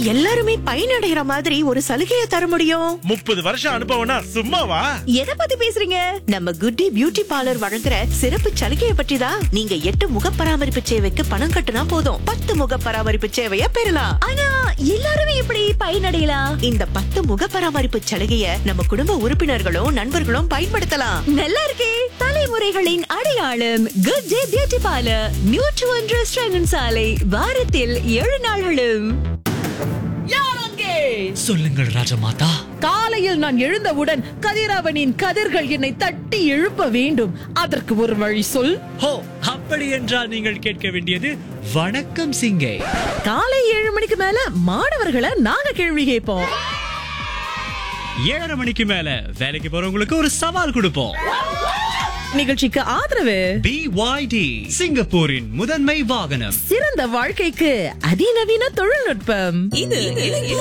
எல்லாருமே பயனடைகிற மாதிரி ஒரு சலுகையை தர முடியும் முப்பது வருஷம் அனுபவம்னா சும்மாவா எதை பத்தி பேசுறீங்க நம்ம குட்டி பியூட்டி பார்லர் வழங்குற சிறப்பு சலுகையை பற்றி தான் நீங்க எட்டு முக பராமரிப்பு சேவைக்கு பணம் கட்டுனா போதும் பத்து முக பராமரிப்பு சேவைய பெறலாம் ஆனா எல்லாருமே எப்படி பயனடையலாம் இந்த பத்து முக பராமரிப்பு சலுகைய நம்ம குடும்ப உறுப்பினர்களும் நண்பர்களும் பயன்படுத்தலாம் நல்லா இருக்கே தலைமுறைகளின் அடையாளம் குட் டே பியூட்டி பார்லர் நியூட்ரு ஒன்று ஸ்ரங்கன் சாலை வாரத்தில் ஏழு நாள்களும் சொல்லுங்கள் ராஜமாதா காலையில் நான் எழுந்தவுடன் கதிரவனின் கதிர்கள் என்னை தட்டி எழுப்ப வேண்டும் அதற்கு ஒரு வழி சொல் ஹோ அப்படி என்றால் நீங்கள் கேட்க வேண்டியது வணக்கம் சிங்கே காலை ஏழு மணிக்கு மேல மாணவர்களை நாங்க கேள்வி கேட்போம் ஏழரை மணிக்கு மேல வேலைக்கு போறவங்களுக்கு ஒரு சவால் கொடுப்போம் நிகழ்ச்சிக்கு ஆதரவு பிஒய்டி சிங்கப்பூரின் முதன்மை வாகனம் சிறந்த வாழ்க்கைக்கு அதிநவீன தொழில்நுட்பம் இது